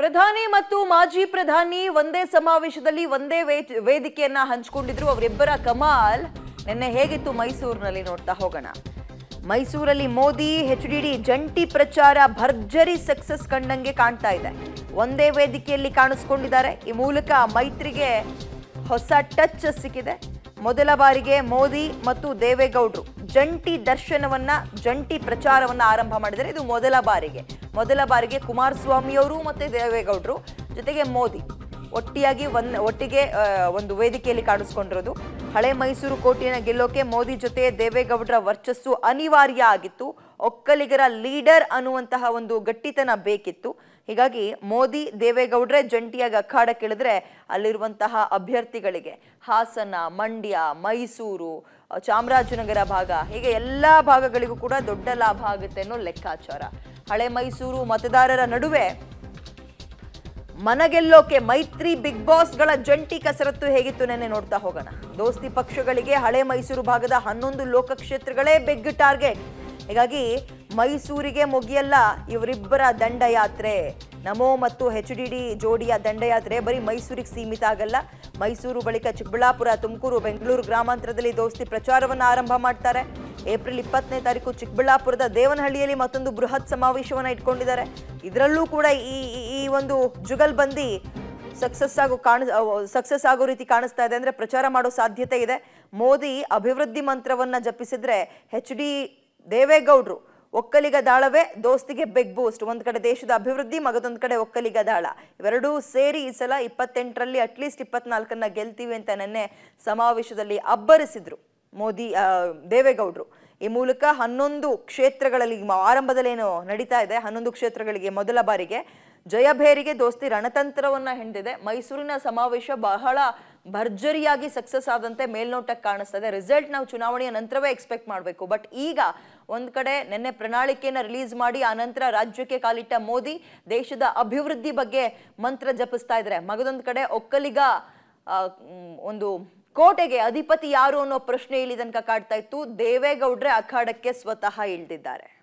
ಪ್ರಧಾನಿ ಮತ್ತು ಮಾಜಿ ಪ್ರಧಾನಿ ಒಂದೇ ಸಮಾವೇಶದಲ್ಲಿ ಒಂದೇ ವೇ- ವೇದಿಕೆಯನ್ನ ಹಂಚಿಕೊಂಡಿದ್ರು ಅವರಿಬ್ಬರ ಕಮಾಲ್ ನಿನ್ನೆ ಹೇಗಿತ್ತು ಮೈಸೂರಿನಲ್ಲಿ ನೋಡ್ತಾ ಹೋಗೋಣ ಮೈಸೂರಲ್ಲಿ ಮೋದಿ ಎಚ್ ಡಿ ಡಿ ಜಂಟಿ ಪ್ರಚಾರ ಭರ್ಜರಿ ಸಕ್ಸಸ್ ಕಂಡಂಗೆ ಕಾಣ್ತಾ ಇದೆ ಒಂದೇ ವೇದಿಕೆಯಲ್ಲಿ ಕಾಣಿಸ್ಕೊಂಡಿದ್ದಾರೆ ಈ ಮೂಲಕ ಮೈತ್ರಿಗೆ ಹೊಸ ಟಚ್ ಸಿಕ್ಕಿದೆ ಮೊದಲ ಬಾರಿಗೆ ಮೋದಿ ಮತ್ತು ದೇವೇಗೌಡರು ಜಂಟಿ ದರ್ಶನವನ್ನ ಜಂಟಿ ಪ್ರಚಾರವನ್ನ ಆರಂಭ ಮಾಡಿದರೆ ಇದು ಮೊದಲ ಬಾರಿಗೆ ಮೊದಲ ಬಾರಿಗೆ ಕುಮಾರಸ್ವಾಮಿ ಅವರು ಮತ್ತೆ ದೇವೇಗೌಡರು ಜೊತೆಗೆ ಮೋದಿ ಒಟ್ಟಿಯಾಗಿ ಒಂದ್ ಒಟ್ಟಿಗೆ ಆ, ಒಂದು ವೇದಿಕೆಯಲ್ಲಿ ಕಾಣಿಸ್ಕೊಂಡಿರೋದು ಹಳೆ ಮೈಸೂರು ಕೋಟೆಯನ್ನು ಗೆಲ್ಲೋಕೆ ಮೋದಿ ಜೊತೆ ದೇವೇಗೌಡರ ವರ್ಚಸ್ಸು ಅನಿವಾರ್ಯ ಆಗಿತ್ತು ಒಕ್ಕಲಿಗರ ಲೀಡರ್ ಅನ್ನುವಂತಹ ಒಂದು ಗಟ್ಟಿತನ ಬೇಕಿತ್ತು ಹೀಗಾಗಿ ಮೋದಿ ದೇವೇಗೌಡ್ರೆ ಜಂಟಿಯಾಗಿ ಅಖಾಡಕ್ಕಿಳಿದ್ರೆ ಅಲ್ಲಿರುವಂತಹ ಅಭ್ಯರ್ಥಿಗಳಿಗೆ ಹಾಸನ ಮಂಡ್ಯ ಮೈಸೂರು ಆ, ಚಾಮರಾಜನಗರ ಭಾಗ ಹೀಗೆ ಎಲ್ಲ ಭಾಗಗಳಿಗೂ ಕೂಡ ದೊಡ್ಡ ಲಾಭ ಆಗುತ್ತೆ ಅನ್ನೋ ಲೆಕ್ಕಾಚಾರ ಹಳೆ ಮೈಸೂರು ಮತದಾರರ ನಡುವೆ ಮನಗೆಲ್ಲೋಕೆ ಮೈತ್ರಿ ಬಿಗ್ ಬಾಸ್ಗಳ ಜಂಟಿ ಕಸರತ್ತು ಹೇಗಿತ್ತು ನೆನ್ನೆ ನೋಡ್ತಾ ಹೋಗೋಣ ದೋಸ್ತಿ ಪಕ್ಷಗಳಿಗೆ ಹಳೆ ಮೈಸೂರು ಭಾಗದ ಹನ್ನೊಂದು ಲೋಕಕ್ಷೇತ್ರಗಳೇ ಬಿಗ್ ಟಾರ್ಗೆಟ್ ಹೀಗಾಗಿ ಮೈಸೂರಿಗೆ ಮುಗಿಯಲ್ಲ ಇವರಿಬ್ಬರ ದಂಡಯಾತ್ರೆ ನಮೋ ಮತ್ತು ಎಚ್ ಡಿ ಡಿ ಜೋಡಿಯ ದಂಡಯಾತ್ರೆ ಬರೀ ಮೈಸೂರಿಗೆ ಸೀಮಿತ ಆಗಲ್ಲ ಮೈಸೂರು ಬಳಿಕ ಚಿಕ್ಕಬಳ್ಳಾಪುರ ತುಮಕೂರು ಬೆಂಗಳೂರು ಗ್ರಾಮಾಂತರದಲ್ಲಿ ದೋಸ್ತಿ ಪ್ರಚಾರವನ್ನು ಆರಂಭ ಮಾಡ್ತಾರೆ ಏಪ್ರಿಲ್ ಇಪ್ಪತ್ತನೇ ತಾರೀಕು ಚಿಕ್ಕಬಳ್ಳಾಪುರದ ದೇವನಹಳ್ಳಿಯಲ್ಲಿ ಮತ್ತೊಂದು ಬೃಹತ್ ಸಮಾವೇಶವನ್ನ ಇಟ್ಕೊಂಡಿದ್ದಾರೆ ಇದರಲ್ಲೂ ಕೂಡ ಈ ಈ- ಈ ಒಂದು ಜುಗಲ್ಬಂದಿ ಸಕ್ಸಸ್ ಆಗೋ ಕಾಣ ಸಕ್ಸಸ್ ಆಗೋ ರೀತಿ ಕಾಣಿಸ್ತಾ ಇದೆ ಅಂದ್ರೆ ಪ್ರಚಾರ ಮಾಡೋ ಸಾಧ್ಯತೆ ಇದೆ ಮೋದಿ ಅಭಿವೃದ್ಧಿ ಮಂತ್ರವನ್ನ ಜಪಿಸಿದ್ರೆ ಎಚ್ ಡಿ ದೇವೇಗೌಡರು ಒಕ್ಕಲಿಗ ದಾಳವೇ ದೋಸ್ತಿಗೆ ಬಿಗ್ ಬೂಸ್ಟ್ ಒಂದ್ ಕಡೆ ದೇಶದ ಅಭಿವೃದ್ಧಿ ಮಗದೊಂದ್ ಕಡೆ ಒಕ್ಕಲಿಗ ದಾಳ ಇವೆರಡೂ ಸೇರಿ ಈ ಸಲ ಇಪ್ಪತ್ತೆಂಟರಲ್ಲಿ ಅಟ್ಲೀಸ್ಟ್ ಇಪ್ಪತ್ನಾಲ್ಕನ್ನ ಗೆಲ್ತೀವಿ ಅಂತ ನೆನ್ನೆ ಸಮಾವೇಶದಲ್ಲಿ ಅಬ್ಬರಿಸಿದ್ರು ಮೋದಿ ಆ, ದೇವೇಗೌಡರು ಈ ಮೂಲಕ ಹನ್ನೊಂದು ಕ್ಷೇತ್ರಗಳಲ್ಲಿ ಮ- ಆರಂಭದಲ್ಲೇನು ನಡೀತಾ ಇದೆ ಹನ್ನೊಂದು ಕ್ಷೇತ್ರಗಳಿಗೆ ಮೊದಲ ಬಾರಿಗೆ ಜಯಭೇರಿಗೆ ದೋಸ್ತಿ ರಣತಂತ್ರವನ್ನ ಹೆಣೆದಿದೆ ಮೈಸೂರಿನ ಸಮಾವೇಶ ಬಹಳ ಭರ್ಜರಿಯಾಗಿ ಸಕ್ಸಸ್ ಆದಂತೆ ಮೇಲ್ನೋಟಕ್ಕೆ ಕಾಣಿಸ್ತಾ ಇದೆ ರಿಸಲ್ಟ್ ನಾವು ಚುನಾವಣೆಯ ನಂತರವೇ ಎಕ್ಸ್ಪೆಕ್ಟ್ ಮಾಡಬೇಕು ಬಟ್ ಈಗ ಒಂದ್ ಕಡೆ ನಿನ್ನೆ ಪ್ರಣಾಳಿಕೆಯನ್ನ ರಿಲೀಸ್ ಮಾಡಿ ಆ ನಂತರ ರಾಜ್ಯಕ್ಕೆ ಕಾಲಿಟ್ಟ ಮೋದಿ ದೇಶದ ಅಭಿವೃದ್ಧಿ ಬಗ್ಗೆ ಮಂತ್ರ ಜಪಿಸ್ತಾ ಇದ್ದಾರೆ ಮಗದೊಂದ್ ಕಡೆ ಒಕ್ಕಲಿಗ ಆ, ಮ್, ಒಂದು ಕೋಟೆಗೆ ಅಧಿಪತಿ ಯಾರು ಅನ್ನೋ ಪ್ರಶ್ನೆ ಇಲ್ಲಿ ತನಕ ಕಾಡ್ತಾ ಇತ್ತು ದೇವೇಗೌಡ್ರೆ ಅಖಾಡಕ್ಕೆ ಸ್ವತಃ ಇಳ್ದಿದ್ದಾರೆ